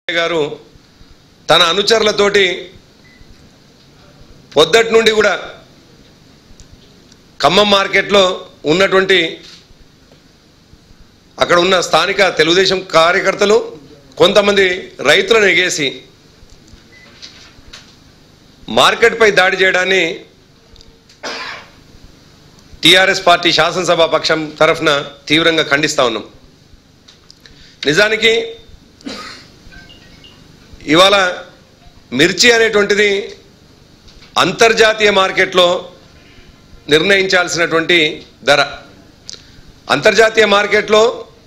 గారు తన అనుచరులతోటి పొద్దటి నుండి కూడా ఖమ్మం మార్కెట్లో ఉన్నటువంటి అక్కడ ఉన్న స్థానిక తెలుగుదేశం కార్యకర్తలు కొంతమంది రైతులను ఎగేసి మార్కెట్పై దాడి చేయడాన్ని టీఆర్ఎస్ పార్టీ శాసనసభ పక్షం తరఫున తీవ్రంగా ఖండిస్తా ఉన్నాం నిజానికి ఇవాళ మిర్చి అనేటువంటిది అంతర్జాతీయ మార్కెట్లో నిర్ణయించాల్సినటువంటి ధర అంతర్జాతీయ మార్కెట్లో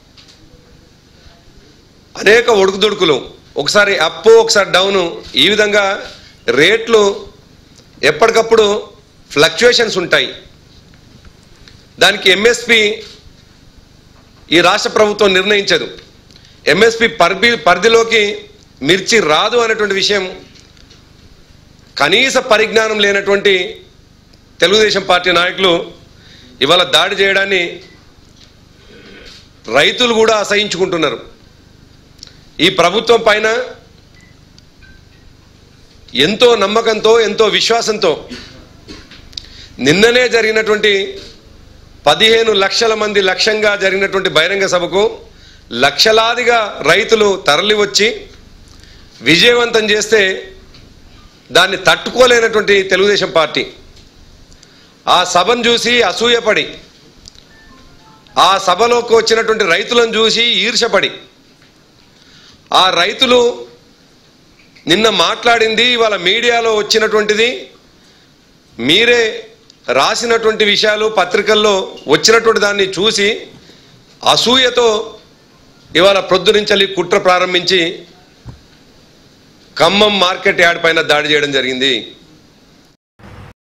అనేక ఒడుకుదొడుకులు ఒకసారి అప్పు ఒకసారి డౌను ఈ విధంగా రేట్లు ఎప్పటికప్పుడు ఫ్లక్చుయేషన్స్ ఉంటాయి దానికి ఎంఎస్పి ఈ రాష్ట్ర ప్రభుత్వం నిర్ణయించదు ఎంఎస్పి పరిధి పరిధిలోకి మిర్చి రాదు అనేటువంటి విషయం కనీస పరిజ్ఞానం లేనటువంటి తెలుగుదేశం పార్టీ నాయకులు ఇవాళ దాడి చేయడాన్ని రైతులు కూడా అసహించుకుంటున్నారు ఈ ప్రభుత్వం పైన ఎంతో నమ్మకంతో ఎంతో విశ్వాసంతో నిన్ననే జరిగినటువంటి పదిహేను లక్షల మంది లక్ష్యంగా జరిగినటువంటి బహిరంగ సభకు లక్షలాదిగా రైతులు తరలి వచ్చి విజయవంతం చేస్తే దాన్ని తట్టుకోలేనటువంటి తెలుగుదేశం పార్టీ ఆ సభను చూసి అసూయపడి ఆ సభలోకి వచ్చినటువంటి రైతులను చూసి ఈర్షపడి ఆ రైతులు నిన్న మాట్లాడింది ఇవాళ మీడియాలో వచ్చినటువంటిది మీరే రాసినటువంటి విషయాలు పత్రికల్లో వచ్చినటువంటి దాన్ని చూసి అసూయతో ఇవాళ ప్రొద్దునించలి కుట్ర ప్రారంభించి ఖమ్మం మార్కెట్ యార్డ్ పైన దాడి చేయడం జరిగింది